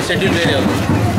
Schedule area ఉంది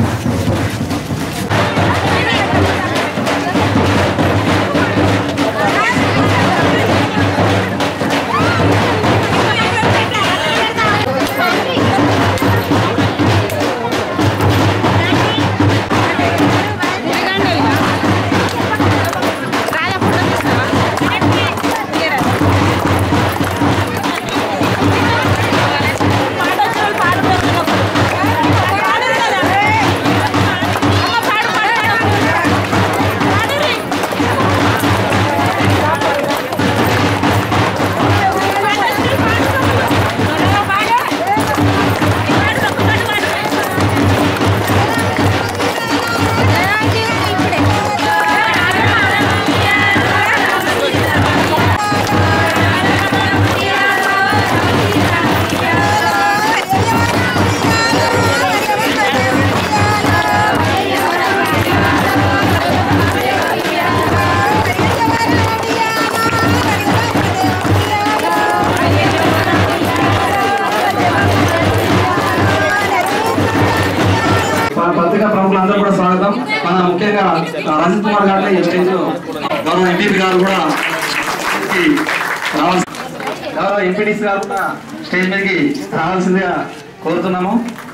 మన పత్రికా ప్రముఖులందరూ కూడా స్వాగతం మన ముఖ్యంగా ఆ, రంజిత్ కుమార్ గారు ఈ స్టేజ్ గౌరవ ఎంపీపీ గారు కూడా కి రావాల్సి గౌరవ ఎంపీటీసీ గారు కూడా స్టేజ్ మీదకి రావాల్సిందిగా కోరుతున్నాము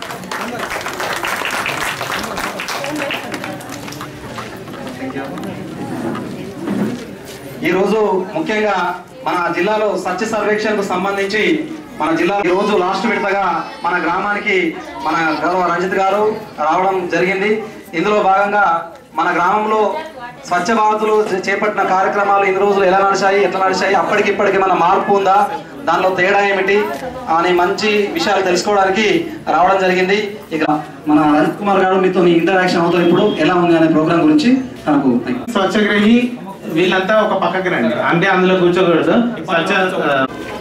ఈ రోజు ముఖ్యంగా మన జిల్లాలో స్వచ్ఛ సర్వేక్షణకు సంబంధించి మన జిల్లా ఈ రోజు లాస్ట్ విడతగా మన గ్రామానికి మన గౌరవ రంజిత్ గారు రావడం జరిగింది ఇందులో భాగంగా మన గ్రామంలో స్వచ్ఛ భారత్లు చే- చేపట్టిన కార్యక్రమాలు ఇన్ని రోజులు ఎలా నడిచాయి ఎట్లా నడిచాయి అప్పటికి ఇప్పటికి మన మార్పు ఉందా దానిలో తేడా ఏమిటి అనే మంచి విషయాలు తెలుసుకోవడానికి రావడం జరిగింది ఇక మన రంజిత్ కుమార్ గారు మీతో ఇంటరాక్షన్ అవుతాం ఇప్పుడు ఎలా ఉంది అనే ప్రోగ్రామ్ గురించి నాకు స్వచ్ఛగ్రహి వీళ్ళంతా ఒక పక్కకి రండి అంటే అందులో కూర్చోకూడదు స్వచ్ఛ ఆ,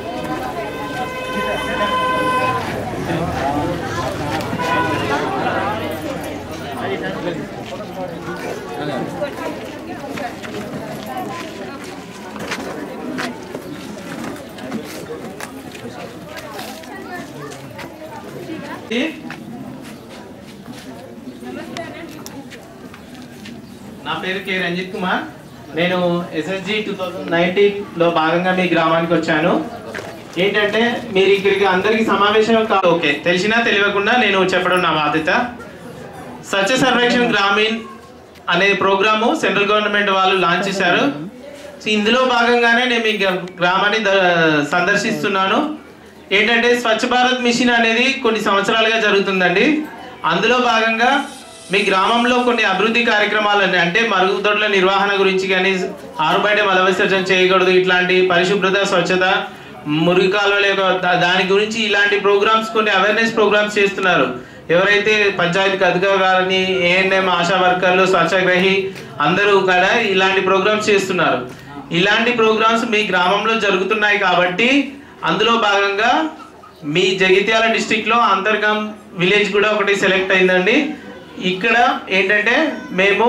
నా పేరు కె రంజిత్ కుమార్ నేను ఎస్ఎస్జి టూ థౌజండ్ నైన్టీన్లో భాగంగా మీ గ్రామానికి వచ్చాను ఏంటంటే మీరు ఇక్కడికి అందరికి సమావేశం కాదు ఓకే తెలిసినా తెలియకుండా నేను చెప్పడం నా బాధ్యత స్వచ్ఛ సర్వేక్షణ్ గ్రామీణ్ అనే ప్రోగ్రాము సెంట్రల్ గవర్నమెంట్ వాళ్ళు లాంచ్ చేశారు సో ఇందులో భాగంగానే నేను మీ గ్రా- గ్రామాన్ని ద- సందర్శిస్తున్నాను ఏంటంటే స్వచ్ఛ భారత్ మిషన్ అనేది కొన్ని సంవత్సరాలుగా జరుగుతుందండి అందులో భాగంగా మీ గ్రామంలో కొన్ని అభివృద్ధి కార్యక్రమాలు అన్ని- అంటే మరుగుదొడ్ల నిర్వహణ గురించి కానీ ఆరుబయట మల విసర్జన చేయకూడదు ఇట్లాంటి పరిశుభ్రత స్వచ్ఛత మురికి కాలువల యొక్క దా- దాని గురించి ఇలాంటి ప్రోగ్రామ్స్ కొన్ని అవేర్నెస్ ప్రోగ్రామ్స్ చేస్తున్నారు ఎవరైతే పంచాయతీకి అధికారులని ఏఎన్ఎం ఆశా వర్కర్లు స్వచ్ఛగ్రహి అందరూ కూడా ఇలాంటి ప్రోగ్రామ్స్ చేస్తున్నారు ఇలాంటి ప్రోగ్రామ్స్ మీ గ్రామంలో జరుగుతున్నాయి కాబట్టి అందులో భాగంగా మీ జగిత్యాల డిస్టిక్ లో అంతర్గం విలేజ్ కూడా ఒకటి సెలెక్ట్ అయిందండి ఇక్కడ ఏంటంటే మేము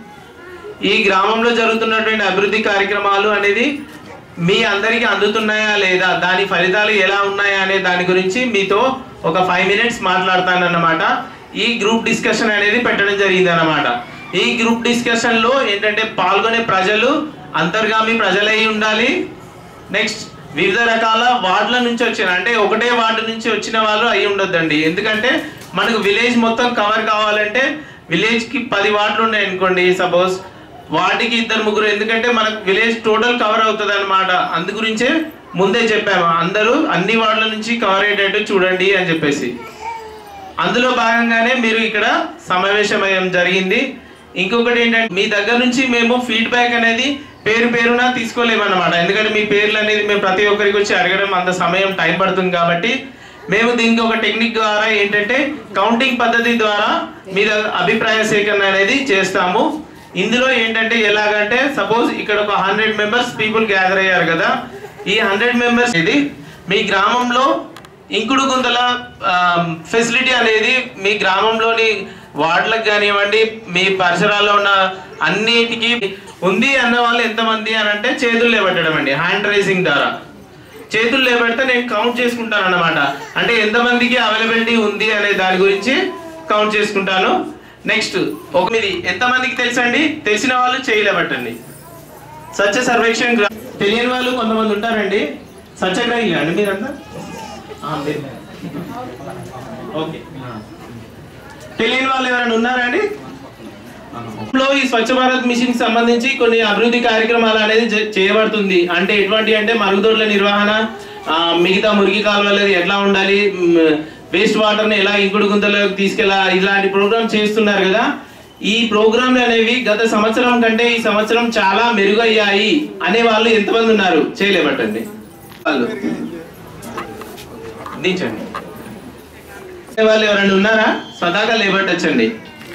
ఈ గ్రామంలో జరుగుతున్నటువంటి అభివృద్ధి కార్యక్రమాలు అనేది మీ అందరికీ అందుతున్నాయా లేదా దాని ఫలితాలు ఎలా ఉన్నాయా అనే దాని గురించి మీతో ఒక ఫైవ్ మినిట్స్ మాట్లాడతానన్నమాట ఈ గ్రూప్ డిస్కషన్ అనేది పెట్టడం జరిగింది అన్నమాట ఈ గ్రూప్ డిస్కషన్ లో ఏంటంటే పాల్గొనే ప్రజలు అంతర్గామి ప్రజలై ఉండాలి నెక్స్ట్ వివిధ రకాల వార్డుల నుంచి వచ్చిన అంటే ఒకటే వార్డు నుంచి వచ్చిన వాళ్ళు అయి ఉండొద్దండి ఎందుకంటే మనకు విలేజ్ మొత్తం కవర్ కావాలంటే విలేజ్ కి పది వార్డులు ఉన్నాయి అనుకోండి సపోజ్ వాటికి ఇద్దరు ముగ్గురు ఎందుకంటే మనకు విలేజ్ టోటల్ కవర్ అవుతుంది అనమాట అందు గురించే ముందే చెప్పాము అందరూ అన్ని వార్డుల నుంచి కవర్ అయ్యేటట్టు చూడండి అని చెప్పేసి అందులో భాగంగానే మీరు ఇక్కడ సమావేశమయ్యం జరిగింది ఇంకొకటి ఏంటంటే మీ దగ్గర నుంచి మేము ఫీడ్బ్యాక్ అనేది పేరు పేరున తీసుకోలేమన్నమాట ఎందుకంటే మీ పేర్లు అనేది మేము ప్రతి ఒక్కరికి వచ్చి అడగడం అంత సమయం టైం పడుతుంది కాబట్టి మేము దీనికి ఒక టెక్నిక్ ద్వారా ఏంటంటే కౌంటింగ్ పద్ధతి ద్వారా మీ దగ్గ- అభిప్రాయ సేకరణ అనేది చేస్తాము ఇందులో ఏంటంటే ఎలాగంటే సపోజ్ ఇక్కడ ఒక హండ్రెడ్ మెంబర్స్ పీపుల్ గ్యాదర్ అయ్యారు కదా ఈ హండ్రెడ్ మెంబర్స్ ఇది మీ గ్రామంలో ఇంకుడు గుంతల ఫెసిలిటీ అనేది మీ గ్రామంలోని వార్డులకు కానివ్వండి మీ పరిసరాల్లో ఉన్న అన్నిటికీ ఉంది అన్న వాళ్ళు ఎంతమంది అని అంటే చేతులు లేబెట్టడం అండి హ్యాండ్ రైజింగ్ ద్వారా చేతులు లేబెడితే నేను కౌంట్ చేసుకుంటాను అన్నమాట అంటే ఎంతమందికి అవైలబిలిటీ ఉంది అనే దాని గురించి కౌంట్ చేసుకుంటాను నెక్స్ట్ ఒక మీది ఎంతమందికి తెలుసండి తెలిసిన వాళ్ళు చేయలేబట్టండి సత్య సర్వేక్షణ గ్రా- తెలియని వాళ్ళు కొంతమంది ఉంటారండి సత్యగ్రహి అండి మీరంతా ఆ, మీరు. ఓకే తెలియని వాళ్ళు ఎవరైనా ఉన్నారా అండి లో ఈ స్వచ్ఛ భారత్ మిషన్ కి సంబంధించి కొన్ని అభివృద్ధి కార్యక్రమాలు అనేది జ- చేయబడుతుంది అంటే ఎటువంటి అంటే మరుగుదొడ్ల నిర్వహణ ఆ, మిగతా మురికి కాలువలది ఎట్లా ఉండాలి వేస్ట్ వాటర్ ని ఎలా ఇంకుడు గుంతలోకి తీసుకెళ్ళా ఇలాంటి ప్రోగ్రామ్ చేస్తున్నారు కదా ఈ ప్రోగ్రాంలు అనేవి గత సంవత్సరం కంటే ఈ సంవత్సరం చాలా మెరుగయ్యాయి అనే వాళ్ళు ఎంతమంది ఉన్నారు చేయలేబట్టండి వాళ్ళు దించండి వాళ్ళు ఎవరైనా ఉన్నారా స్వతహాగా లేబట్టచ్చండి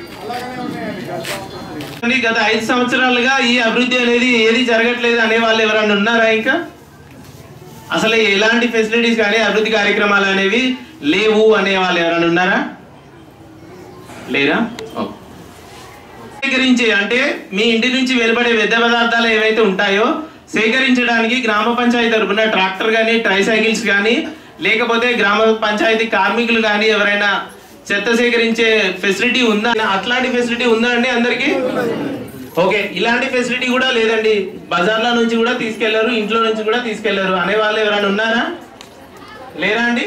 కానీ గత ఐదు సంవత్సరాలుగా ఈ అభివృద్ధి అనేది ఏది జరగట్లేదు అనే వాళ్ళు ఎవరైనా ఉన్నారా ఇంకా అసలు ఎలాంటి ఫెసిలిటీస్ కానీ అభివృద్ధి కార్యక్రమాలు అనేవి లేవు అనే వాళ్ళు ఎవరైనా ఉన్నారా లేరా ఓ. సేకరించే అంటే మీ ఇంటి నుంచి వెలువడే వ్యర్థ పదార్థాలు ఏవైతే ఉంటాయో సేకరించడానికి గ్రామ పంచాయతీ తరపున ట్రాక్టర్ కానీ ట్రైసైకిల్స్ కానీ లేకపోతే గ్రామ పంచాయతీ కార్మికులు కానీ ఎవరైనా చెత్త సేకరించే ఫెసిలిటీ ఉందా అట్లాంటి ఫెసిలిటీ ఉందా అండి అందరికి ఓకే ఇలాంటి ఫెసిలిటీ కూడా లేదండి బజార్ల నుంచి కూడా తీసుకెళ్లారు ఇంట్లో నుంచి కూడా తీసుకెళ్లారు అనే వాళ్ళు ఎవరైనా ఉన్నారా లేరా అండి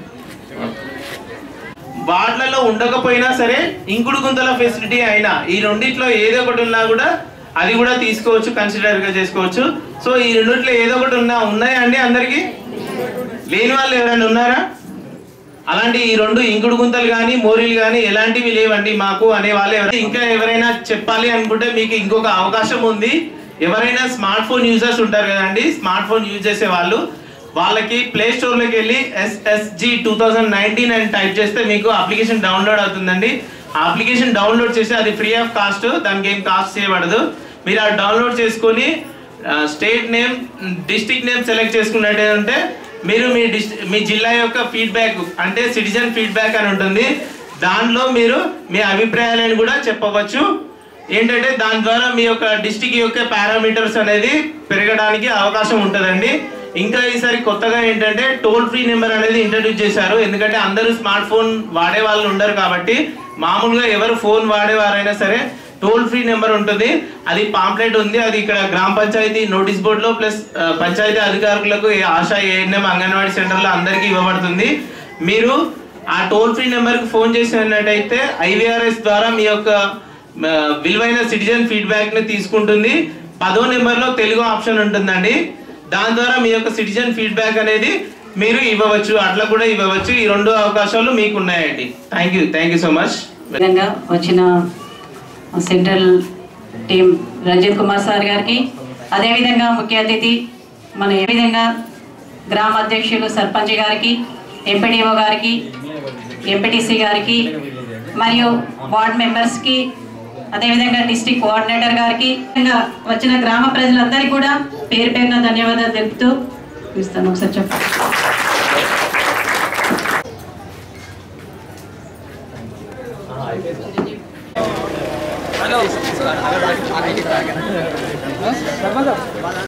వార్డులలో ఉండకపోయినా సరే ఇంకుడు గుంతల ఫెసిలిటీ అయినా ఈ రెండిట్లో ఏదో ఒకటి ఉన్నా కూడా అది కూడా తీసుకోవచ్చు కన్సిడర్ గా చేసుకోవచ్చు సో ఈ రెండిట్లో ఏదో ఒకటి ఉన్నా ఉన్నాయా అండి అందరికి లేని వాళ్ళు ఎవరైనా ఉన్నారా అలాంటి ఈ రెండు ఇంకుడు గుంతలు కానీ మోరీలు కానీ ఎలాంటివి లేవండి మాకు అనే వాళ్ళు ఎవరైనా ఇంకా ఎవరైనా చెప్పాలి అనుకుంటే మీకు ఇంకొక అవకాశం ఉంది ఎవరైనా స్మార్ట్ ఫోన్ యూజర్స్ ఉంటారు కదండి స్మార్ట్ ఫోన్ యూజ్ చేసే వాళ్ళు వాళ్ళకి ప్లే స్టోర్ లోకి వెళ్ళి ఎస్ఎస్జి టూ థౌజండ్ నైన్టీన్ అని టైప్ చేస్తే మీకు అప్లికేషన్ డౌన్లోడ్ అవుతుందండి ఆ అప్లికేషన్ డౌన్లోడ్ చేసి అది ఫ్రీ ఆఫ్ కాస్ట్ దానికి ఏం కాస్ట్ చేయబడదు మీరు అది డౌన్లోడ్ చేసుకొని state name district name select చేసుకున్నట్టయితే మీరు మీ డిస్ మీ జిల్లా యొక్క ఫీడ్బ్యాక్ అంటే సిటిజన్ ఫీడ్బ్యాక్ అని ఉంటుంది దానిలో మీరు మీ అభిప్రాయాలను కూడా చెప్పవచ్చు ఏంటంటే దాని ద్వారా మీ యొక్క డిస్టిక్ యొక్క పారామీటర్స్ అనేది పెరగడానికి అవకాశం ఉంటుందండి ఇంకా ఈసారి కొత్తగా ఏంటంటే టోల్ ఫ్రీ నెంబర్ అనేది ఇంట్రడ్యూస్ చేశారు ఎందుకంటే అందరూ స్మార్ట్ ఫోన్ వాడే వాళ్ళు ఉండరు కాబట్టి మామూలుగా ఎవరు ఫోన్ వాడేవారైనా సరే టోల్ ఫ్రీ నెంబర్ ఉంటుంది అది పాంప్లెట్ ఉంది అది ఇక్కడ గ్రామ పంచాయతీ నోటీస్ బోర్డులో ప్లస్ ఆ, పంచాయతీ అధికారులకు ఏ ఆశా ఏఎన్ఎం అంగన్వాడీ సెంటర్లో అందరికీ ఇవ్వబడుతుంది మీరు ఆ టోల్ ఫ్రీ నెంబర్కి ఫోన్ చేసినట్టయితే ఐవీఆర్ఎస్ ద్వారా మీ యొక్క ఆ, విలువైన సిటిజన్ ఫీడ్బ్యాక్ ని తీసుకుంటుంది పదో నెంబర్లో తెలుగు ఆప్షన్ ఉంటుందండి దాని ద్వారా మీ యొక్క సిటిజన్ ఫీడ్బ్యాక్ అనేది మీరు ఇవ్వవచ్చు అట్లా కూడా ఇవ్వవచ్చు ఈ రెండు అవకాశాలు మీకు ఉన్నాయండి thank you thank you so much విధంగా వచ్చిన central team Ranjith Kumar sir గారికి అదేవిధంగా ముఖ్య అతిథి మన ఏ విధంగా గ్రామ అధ్యక్షులు సర్పంచ్ గారికి ఎంపీడీఓ గారికి ఎంపీటీసీ గారికి మరియు వార్డ్ మెంబర్స్కి అదేవిధంగా డిస్టిక్ కోఆర్డినేటర్ గారికి ఇంకా వచ్చిన గ్రామ ప్రజలందరికీ కూడా పేరు పేరున ధన్యవాదాలు తెలుపుతూ ఇస్తాను ఒకసారి చెప్పండి